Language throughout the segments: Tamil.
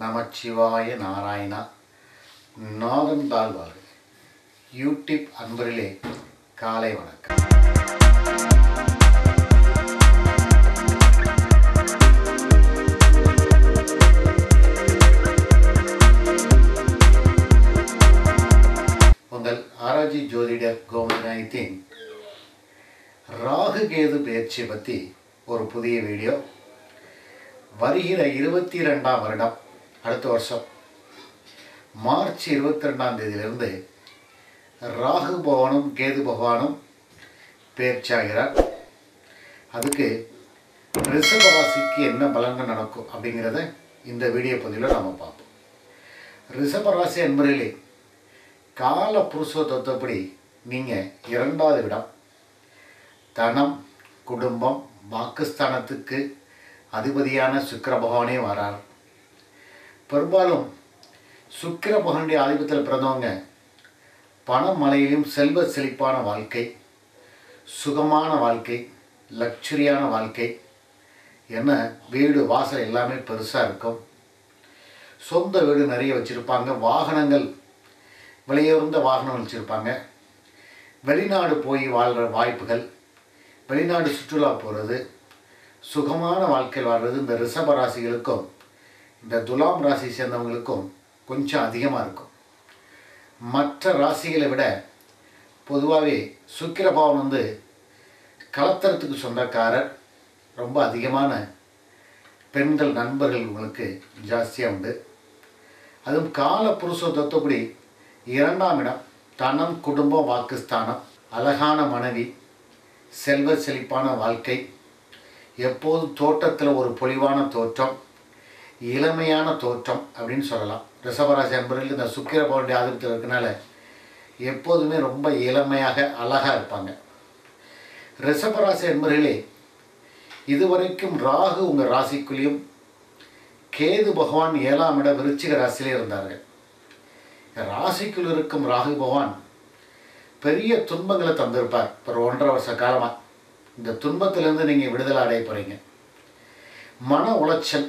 நமச்சிவாய நாராயணா நாதன் தாழ்வாள் யூடியூப் அன்பரிலே காலை வணக்கம் உங்கள் ஆராய்ச்சி ஜோதிடர் கோமதிநாயத்தின் ராகு கேது பயிற்சி பற்றி ஒரு புதிய வீடியோ வருகிற இருபத்தி ரெண்டாம் வருடம் அடுத்த வருஷம் மார்ச் இருபத்தி ரெண்டாம் தேதியிலிருந்து ராகு பகவானும் கேது பகவானும் பயிற்சியாகிறார் அதுக்கு ரிஷப ராசிக்கு என்ன பலன்கள் நடக்கும் அப்படிங்கிறத இந்த வீடியோ பதிவில் நாம் பார்ப்போம் ரிஷப ராசி என்பதிலே கால புருஷ தத்துவப்படி நீங்கள் இரண்டாவது இடம் தனம் குடும்பம் வாக்குஸ்தானத்துக்கு அதிபதியான சுக்கிர பகவானே வரார் பெரும்பாலும் சுக்கிர பகவானுடைய ஆதிபத்தில் பிறந்தவங்க பணம் மலையிலும் செல்வ செழிப்பான வாழ்க்கை சுகமான வாழ்க்கை லக்ஸுரியான வாழ்க்கை என்ன வீடு வாசல் எல்லாமே பெருசாக இருக்கும் சொந்த வீடு நிறைய வச்சுருப்பாங்க வாகனங்கள் விலையுறந்த வாகனம் வச்சுருப்பாங்க வெளிநாடு போய் வாழ்கிற வாய்ப்புகள் வெளிநாடு சுற்றுலா போகிறது சுகமான வாழ்க்கையில் வாழ்கிறது இந்த ரிஷப ராசிகளுக்கும் இந்த துலாம் ராசி சேர்ந்தவங்களுக்கும் கொஞ்சம் அதிகமாக இருக்கும் மற்ற ராசிகளை விட பொதுவாகவே சுக்கிரபாவன் வந்து கலத்தரத்துக்கு சொந்தக்காரர் ரொம்ப அதிகமான பெண்கள் நண்பர்கள் உங்களுக்கு ஜாஸ்தியாக உண்டு அதுவும் கால புருஷ தத்துவப்படி இரண்டாம் இடம் தனம் குடும்பம் வாக்குஸ்தானம் அழகான மனைவி செல்வ செழிப்பான வாழ்க்கை எப்போதும் தோட்டத்தில் ஒரு பொலிவான தோற்றம் இளமையான தோற்றம் அப்படின்னு சொல்லலாம் ரிஷபராசி அன்பர்கள் இந்த சுக்கிர பவனுடைய ஆதிபத்தில் இருக்கனால எப்போதுமே ரொம்ப இளமையாக அழகாக இருப்பாங்க ரிஷபராசி அன்பர்களே இதுவரைக்கும் ராகு உங்கள் ராசிக்குள்ளேயும் கேது பகவான் ஏழாம் இட விருச்சிக ராசியிலே இருந்தார்கள் ராசிக்குள் இருக்கும் ராகு பகவான் பெரிய துன்பங்களை தந்திருப்பார் ஒரு ஒன்றரை வருஷ காலமாக இந்த துன்பத்திலேருந்து நீங்கள் விடுதலை அடைய போகிறீங்க மன உளைச்சல்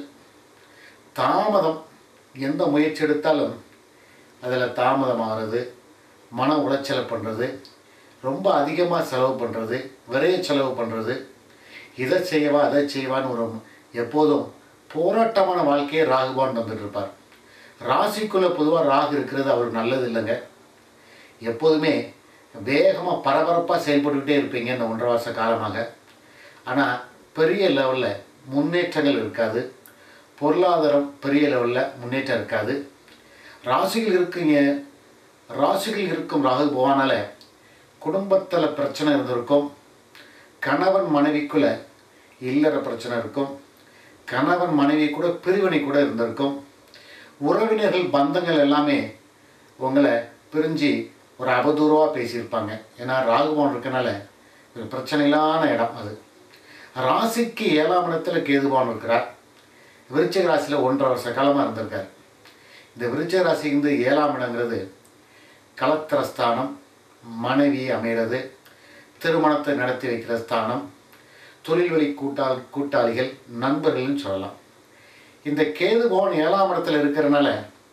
தாமதம் எந்த முயற்சி எடுத்தாலும் அதில் தாமதமாகிறது மன உளைச்சலை பண்ணுறது ரொம்ப அதிகமாக செலவு பண்ணுறது விரைய செலவு பண்ணுறது இதை செய்யவா அதை செய்வான்னு ஒரு எப்போதும் போராட்டமான வாழ்க்கையை ராகுபான் தந்துட்டு இருப்பார் ராசிக்குள்ளே பொதுவாக ராகு இருக்கிறது அவருக்கு நல்லது இல்லைங்க எப்போதுமே வேகமாக பரபரப்பாக செயல்பட்டுக்கிட்டே இருப்பீங்க இந்த ஒன்றரை வருஷ காலமாக ஆனால் பெரிய லெவலில் முன்னேற்றங்கள் இருக்காது பொருளாதாரம் பெரிய லெவலில் முன்னேற்றம் இருக்காது ராசிகள் இருக்குங்க ராசிகள் இருக்கும் ராகு போவானால குடும்பத்தில் பிரச்சனை இருந்திருக்கும் கணவன் மனைவிக்குள்ள இல்லற பிரச்சனை இருக்கும் கணவன் மனைவி கூட பிரிவினை கூட இருந்திருக்கும் உறவினர்கள் பந்தங்கள் எல்லாமே உங்களை பிரிஞ்சு ஒரு அவதூறாக பேசியிருப்பாங்க ஏன்னா ராகுபவன் இருக்கனால ஒரு பிரச்சனையிலான இடம் அது ராசிக்கு ஏழாம் இடத்துல கேதுபவன் இருக்கிறார் விருச்சிக ராசியில் ஒன்றரை வருஷ காலமாக இருந்திருக்கார் இந்த விருச்சிக ராசி வந்து ஏழாம் இடங்கிறது கலத்திரஸ்தானம் மனைவி அமைகிறது திருமணத்தை நடத்தி வைக்கிற ஸ்தானம் தொழில் வழி கூட்டாள் கூட்டாளிகள் நண்பர்கள்னு சொல்லலாம் இந்த கேது பவன் ஏழாம் இடத்துல இருக்கிறனால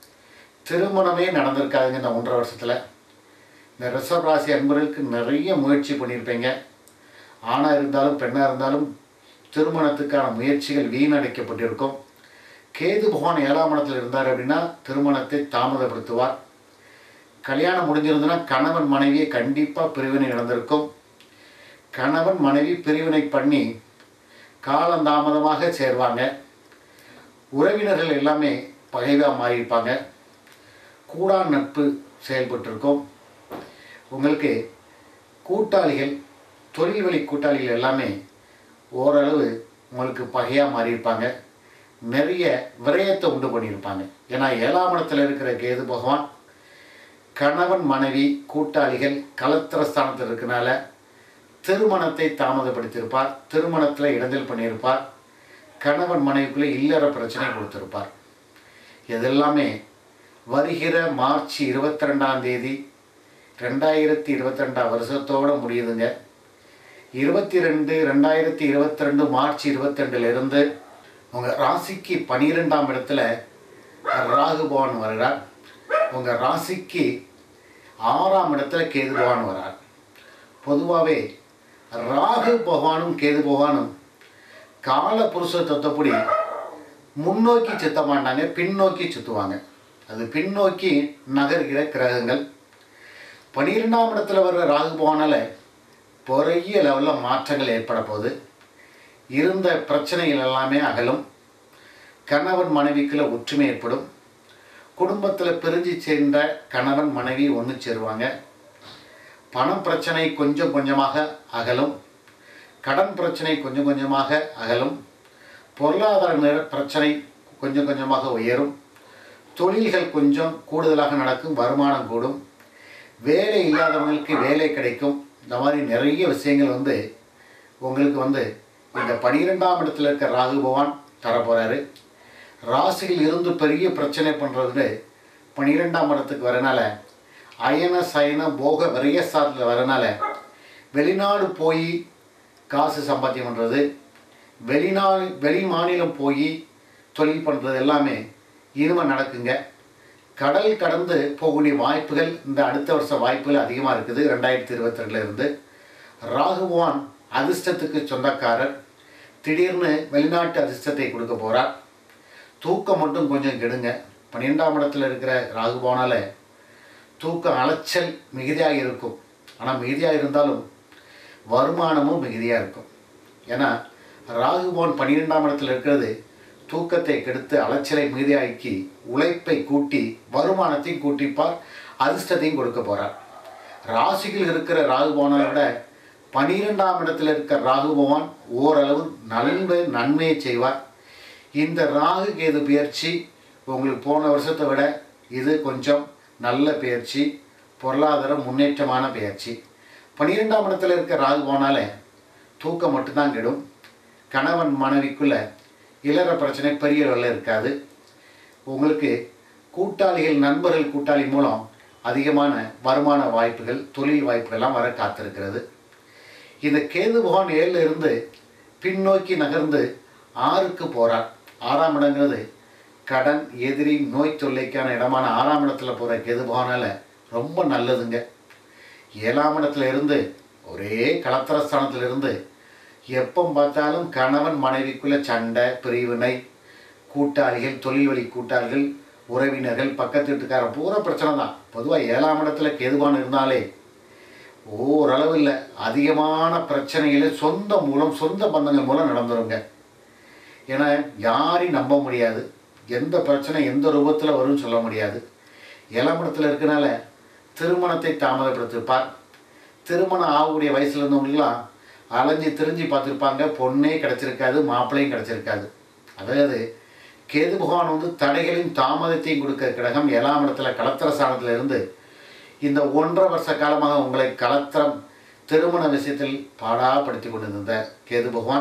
திருமணமே நடந்திருக்காதுங்க இந்த ஒன்றரை வருஷத்தில் இந்த ரிஷப் ராசி அன்பர்களுக்கு நிறைய முயற்சி பண்ணியிருப்பீங்க ஆணாக இருந்தாலும் பெண்ணாக இருந்தாலும் திருமணத்துக்கான முயற்சிகள் வீணடைக்கப்பட்டிருக்கும் கேது பகவான் ஏழாம் இடத்துல இருந்தார் அப்படின்னா திருமணத்தை தாமதப்படுத்துவார் கல்யாணம் முடிஞ்சிருந்ததுன்னா கணவன் மனைவியை கண்டிப்பாக பிரிவினை நடந்திருக்கும் கணவன் மனைவி பிரிவினை பண்ணி காலந்தாமதமாக சேர்வாங்க உறவினர்கள் எல்லாமே பகைவாக மாறியிருப்பாங்க கூடா நட்பு செயல்பட்டிருக்கும் உங்களுக்கு கூட்டாளிகள் தொழில் வழி கூட்டாளிகள் எல்லாமே ஓரளவு உங்களுக்கு பகையாக மாறியிருப்பாங்க நிறைய விரயத்தை உண்டு பண்ணியிருப்பாங்க ஏன்னா ஏழாம் இடத்துல இருக்கிற கேது பகவான் கணவன் மனைவி கூட்டாளிகள் கலத்திரஸ்தானத்தில் இருக்கனால திருமணத்தை தாமதப்படுத்தியிருப்பார் திருமணத்தில் இடைஞ்சல் பண்ணியிருப்பார் கணவன் மனைவிக்குள்ளே இல்லற பிரச்சனை கொடுத்திருப்பார் இதெல்லாமே வருகிற மார்ச் இருபத்தி ரெண்டாம் தேதி ரெண்டாயிரத்தி இருபத்தி ரெண்டாம் வருஷத்தோடு முடியுதுங்க இருபத்தி ரெண்டு ரெண்டாயிரத்தி இருபத்தி ரெண்டு மார்ச் இருபத்தி ரெண்டுலேருந்து உங்கள் ராசிக்கு பனிரெண்டாம் இடத்துல ராகு பகவான் வருகிறார் உங்கள் ராசிக்கு ஆறாம் இடத்துல கேது பகவான் வரார் பொதுவாகவே ராகு பகவானும் கேது பகவானும் கால புருஷ தத்துவப்படி முன்னோக்கி சுத்த மாட்டாங்க பின்னோக்கி சுற்றுவாங்க அது பின்னோக்கி நகர்கிற கிரகங்கள் பன்னிரெண்டாம் இடத்துல வர்ற ராகு பகவானால் பெரிய லெவலில் மாற்றங்கள் ஏற்பட போகுது இருந்த பிரச்சனைகள் எல்லாமே அகலும் கணவன் மனைவிக்குள்ள ஒற்றுமை ஏற்படும் குடும்பத்தில் பிரிஞ்சு சேர்ந்த கணவன் மனைவி ஒன்று சேருவாங்க பணம் பிரச்சனை கொஞ்சம் கொஞ்சமாக அகலும் கடன் பிரச்சனை கொஞ்சம் கொஞ்சமாக அகலும் பொருளாதார நிற பிரச்சனை கொஞ்சம் கொஞ்சமாக உயரும் தொழில்கள் கொஞ்சம் கூடுதலாக நடக்கும் வருமானம் கூடும் வேலை இல்லாதவங்களுக்கு வேலை கிடைக்கும் இந்த மாதிரி நிறைய விஷயங்கள் வந்து உங்களுக்கு வந்து இந்த பனிரெண்டாம் இடத்துல இருக்க ராகு பகவான் தரப்போகிறாரு ராசியில் இருந்து பெரிய பிரச்சனை பண்ணுறது பன்னிரெண்டாம் இடத்துக்கு வரனால அயன சயன போக விரயசாரத்தில் வரனால வெளிநாடு போய் காசு சம்பாத்தியம் பண்ணுறது வெளிநாடு வெளி மாநிலம் போய் தொழில் பண்ணுறது எல்லாமே இனிமே நடக்குங்க கடல் கடந்து போகக்கூடிய வாய்ப்புகள் இந்த அடுத்த வருஷ வாய்ப்புகள் அதிகமாக இருக்குது ரெண்டாயிரத்தி இருபத்தி ரெண்டுல இருந்து ராகுவான் அதிர்ஷ்டத்துக்கு சொந்தக்காரர் திடீர்னு வெளிநாட்டு அதிர்ஷ்டத்தை கொடுக்க போகிறார் தூக்கம் மட்டும் கொஞ்சம் கெடுங்க பன்னிரெண்டாம் இடத்துல இருக்கிற ராகுபவனால தூக்கம் அலைச்சல் மிகுதியாக இருக்கும் ஆனால் மிகுதியாக இருந்தாலும் வருமானமும் மிகுதியாக இருக்கும் ஏன்னா ராகுபவன் பன்னிரெண்டாம் இடத்துல இருக்கிறது தூக்கத்தை கெடுத்து அலைச்சலை மிகுதியாக்கி உழைப்பை கூட்டி வருமானத்தையும் கூட்டிப்பார் அதிர்ஷ்டத்தையும் கொடுக்க போகிறார் ராசியில் இருக்கிற ராகுபவனை விட பனிரெண்டாம் இடத்துல இருக்கிற ராகுபவான் ஓரளவு நல்ல நன்மையை செய்வார் இந்த ராகு கேது பயிற்சி உங்களுக்கு போன வருஷத்தை விட இது கொஞ்சம் நல்ல பயிற்சி பொருளாதார முன்னேற்றமான பயிற்சி பன்னிரெண்டாம் இடத்துல இருக்க ராகு போனாலே தூக்கம் மட்டும்தான் கெடும் கணவன் மனைவிக்குள்ள இளற பிரச்சனை பெரிய அளவில் இருக்காது உங்களுக்கு கூட்டாளிகள் நண்பர்கள் கூட்டாளி மூலம் அதிகமான வருமான வாய்ப்புகள் தொழில் வாய்ப்புகள்லாம் வர காத்திருக்கிறது இந்த கேது பகவான் ஏழில் இருந்து பின்னோக்கி நகர்ந்து ஆறுக்கு போகிறார் ஆறாம் இடங்கிறது கடன் எதிரி நோய் தொல்லைக்கான இடமான ஆறாம் இடத்துல போகிற கேது பகவானால் ரொம்ப நல்லதுங்க ஏழாம் இடத்துல இருந்து ஒரே கலத்திரஸ்தானத்தில் இருந்து எப்போ பார்த்தாலும் கணவன் மனைவிக்குள்ள சண்டை பிரிவினை கூட்டாளிகள் தொழில் வழி கூட்டாளிகள் உறவினர்கள் பக்கத்து வீட்டுக்காரன் பூரா பிரச்சனை தான் பொதுவாக ஏழாம் இடத்துல கேதுவான் இருந்தாலே ஓரளவு இல்லை அதிகமான பிரச்சனைகளை சொந்த மூலம் சொந்த பந்தங்கள் மூலம் நடந்துருங்க ஏன்னா யாரையும் நம்ப முடியாது எந்த பிரச்சனை எந்த ரூபத்தில் வரும்னு சொல்ல முடியாது ஏழாம் இடத்துல இருக்கனால திருமணத்தை தாமதப்படுத்திருப்பார் திருமணம் ஆகக்கூடிய வயசுல இருந்தவங்களுக்குலாம் அலைஞ்சு திரிஞ்சு பார்த்துருப்பாங்க பொண்ணே கிடச்சிருக்காது மாப்பிள்ளையும் கிடச்சிருக்காது அதாவது கேது பகவான் வந்து தடைகளையும் தாமதத்தையும் கொடுக்க கிரகம் ஏழாம் இடத்துல கலத்திர ஸ்தானத்துல இருந்து இந்த ஒன்றரை வருஷ காலமாக உங்களை கலத்திரம் திருமண விஷயத்தில் பாடாப்படுத்தி கொண்டிருந்த கேது பகவான்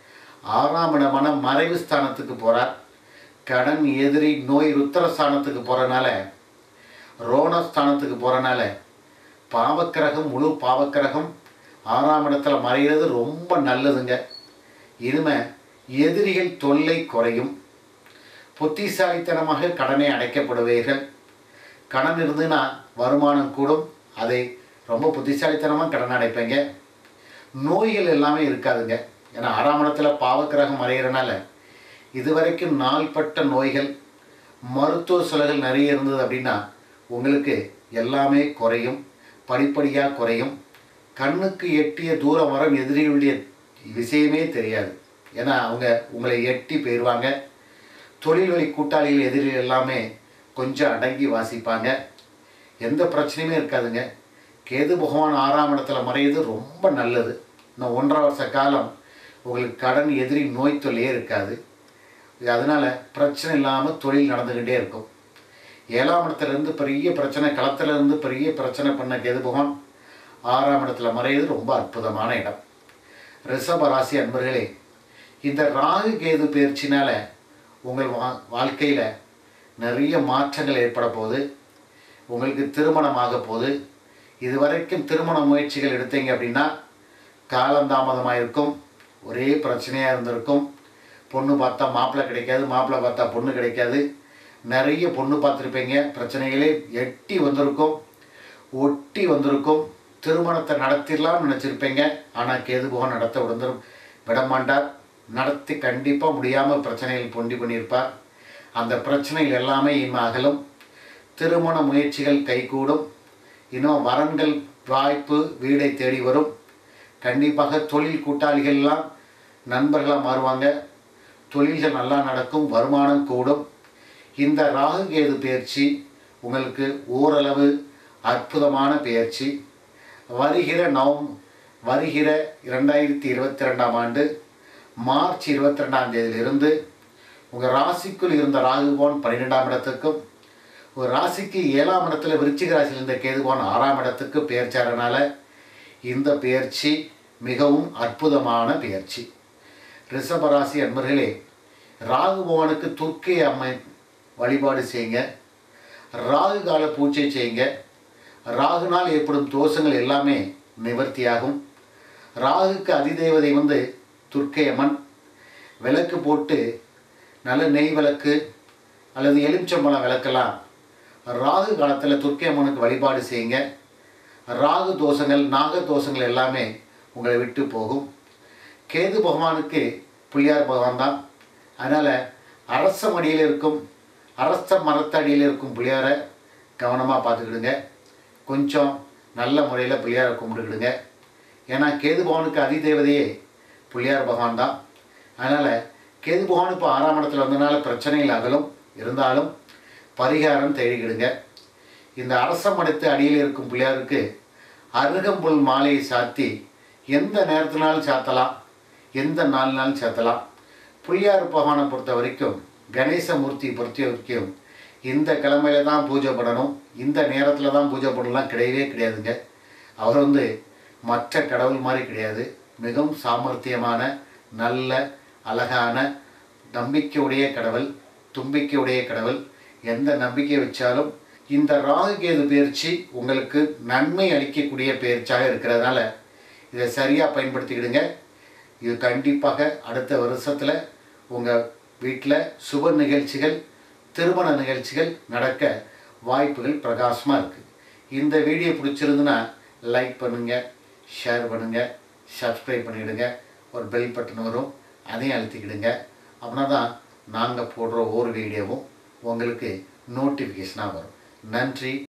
ஆறாம் இடமான மறைவு ஸ்தானத்துக்கு போகிறார் கடன் எதிரி நோய் ருத்திரஸ்தானத்துக்கு போகிறனால ரோணஸ்தானத்துக்கு போகிறனால பாவக்கிரகம் முழு பாவக்கிரகம் ஆறாம் இடத்துல மறைகிறது ரொம்ப நல்லதுங்க இனிமே எதிரிகள் தொல்லை குறையும் புத்திசாலித்தனமாக கடனை அடைக்கப்படுவீர்கள் கடன் இருந்துன்னா வருமானம் கூடும் அதை ரொம்ப புத்திசாலித்தனமாக கடன் அடைப்பீங்க நோய்கள் எல்லாமே இருக்காதுங்க ஏன்னா ஆறாம் இடத்துல பாவக்கிரகம் மறைகிறனால இதுவரைக்கும் நாள்பட்ட நோய்கள் மருத்துவ செலவுகள் நிறைய இருந்தது அப்படின்னா உங்களுக்கு எல்லாமே குறையும் படிப்படியாக குறையும் கண்ணுக்கு எட்டிய தூரம் வரும் எதிரிகளுடைய விஷயமே தெரியாது ஏன்னா அவங்க உங்களை எட்டி போயிடுவாங்க தொழில் வழி கூட்டாளிகள் எதிரிகள் எல்லாமே கொஞ்சம் அடங்கி வாசிப்பாங்க எந்த பிரச்சனையுமே இருக்காதுங்க கேது பகவான் ஆறாம் இடத்துல மறையுது ரொம்ப நல்லது இன்னும் ஒன்றரை வருஷ காலம் உங்களுக்கு கடன் எதிரி நோய் தொல்லையே இருக்காது அதனால் பிரச்சனை இல்லாமல் தொழில் நடந்துக்கிட்டே இருக்கும் ஏழாம் இடத்துல இருந்து பெரிய பிரச்சனை களத்துல இருந்து பெரிய பிரச்சனை பண்ண கேது பகவான் ஆறாம் இடத்துல மறையுது ரொம்ப அற்புதமான இடம் ரிஷப ராசி அன்பர்களே இந்த ராகு கேது பயிற்சினால உங்கள் வா வாழ்க்கையில் நிறைய மாற்றங்கள் ஏற்பட போகுது உங்களுக்கு திருமணம் ஆக போகுது இதுவரைக்கும் திருமண முயற்சிகள் எடுத்தீங்க அப்படின்னா காலந்தாமதமாக இருக்கும் ஒரே பிரச்சனையாக இருந்திருக்கும் பொண்ணு பார்த்தா மாப்பிள்ளை கிடைக்காது மாப்பிள்ளை பார்த்தா பொண்ணு கிடைக்காது நிறைய பொண்ணு பார்த்துருப்பீங்க பிரச்சனைகளே எட்டி வந்திருக்கும் ஒட்டி வந்திருக்கும் திருமணத்தை நடத்திடலாம்னு நினச்சிருப்பீங்க ஆனால் கேது போகம் நடத்த விடந்துரும் விடமாட்டார் நடத்தி கண்டிப்பாக முடியாமல் பிரச்சனைகள் பொண்டி பண்ணியிருப்பார் அந்த பிரச்சனைகள் எல்லாமே இனிமே அகலும் திருமண முயற்சிகள் கைகூடும் இன்னும் வரன்கள் வாய்ப்பு வீடை தேடி வரும் கண்டிப்பாக தொழில் கூட்டாளிகள்லாம் நண்பர்களாக மாறுவாங்க தொழில்கள் நல்லா நடக்கும் வருமானம் கூடும் இந்த ராகு கேது பயிற்சி உங்களுக்கு ஓரளவு அற்புதமான பயிற்சி வருகிற நவம் வருகிற இரண்டாயிரத்தி இருபத்தி ரெண்டாம் ஆண்டு மார்ச் இருபத்தி ரெண்டாம் தேதியிலிருந்து உங்கள் ராசிக்குள் இருந்த ராகுபவன் பன்னிரெண்டாம் இடத்துக்கும் ஒரு ராசிக்கு ஏழாம் இடத்துல விருச்சிக ராசியில் இருந்த கேதுபவன் ஆறாம் இடத்துக்கு பெயர்ச்சாரனால இந்த பெயர்ச்சி மிகவும் அற்புதமான பெயர்ச்சி ரிஷபராசி அன்பர்களே ராகுபவனுக்கு துர்க்கை அம்மை வழிபாடு செய்யுங்க ராகு கால பூஜை செய்யுங்க ராகுனால் ஏற்படும் தோஷங்கள் எல்லாமே நிவர்த்தியாகும் ராகுக்கு அதிதேவதை வந்து துர்க்கை அம்மன் விளக்கு போட்டு நல்ல நெய் விளக்கு அல்லது எலுமிச்சம்பழம் விளக்கெல்லாம் ராகு காலத்தில் துர்க்கை அம்மனுக்கு வழிபாடு செய்யுங்க ராகு தோஷங்கள் நாக தோஷங்கள் எல்லாமே உங்களை விட்டு போகும் கேது பகவானுக்கு புளியார் பகவான் தான் அதனால் அரச மடியில் இருக்கும் அரச மரத்தடியில் இருக்கும் புளியாரை கவனமாக பார்த்துக்கிடுங்க கொஞ்சம் நல்ல முறையில் புளியாரை கும்பிட்டுக்கிடுங்க ஏன்னா கேது பகவானுக்கு அதிதேவதையே புளியார் பகவான் தான் அதனால் கேது பகவான் இப்போ ஆறாம் இடத்துல வந்தனால பிரச்சனைகள் அகலும் இருந்தாலும் பரிகாரம் தேடிக்கிடுங்க இந்த அரச மடத்து அடியில் இருக்கும் பிள்ளையாருக்கு அருகம்புல் மாலையை சாத்தி எந்த நேரத்தினாலும் சாத்தலாம் எந்த நாள்னாலும் சாத்தலாம் புள்ளியார் பகவானை பொறுத்த வரைக்கும் கணேசமூர்த்தி பொறுத்த வரைக்கும் இந்த கிழமையில தான் பூஜை பண்ணணும் இந்த நேரத்தில் தான் பூஜை பண்ணலாம் கிடையவே கிடையாதுங்க அவர் வந்து மற்ற கடவுள் மாதிரி கிடையாது மிகவும் சாமர்த்தியமான நல்ல அழகான நம்பிக்கையுடைய கடவுள் தும்பிக்கையுடைய கடவுள் எந்த நம்பிக்கை வச்சாலும் இந்த ராகு கேது பயிற்சி உங்களுக்கு நன்மை அளிக்கக்கூடிய பயிற்சியாக இருக்கிறதுனால இதை சரியாக பயன்படுத்திக்கிடுங்க இது கண்டிப்பாக அடுத்த வருஷத்தில் உங்கள் வீட்டில் சுப நிகழ்ச்சிகள் திருமண நிகழ்ச்சிகள் நடக்க வாய்ப்புகள் பிரகாசமாக இருக்குது இந்த வீடியோ பிடிச்சிருந்துன்னா லைக் பண்ணுங்கள் ஷேர் பண்ணுங்கள் சப்ஸ்கிரைப் பண்ணிவிடுங்க ஒரு பெல் பட்டன் வரும் அதையும் அழுத்திக்கிடுங்க அப்படின்னா தான் நாங்கள் போடுற ஒவ்வொரு வீடியோவும் உங்களுக்கு நோட்டிஃபிகேஷனாக வரும் நன்றி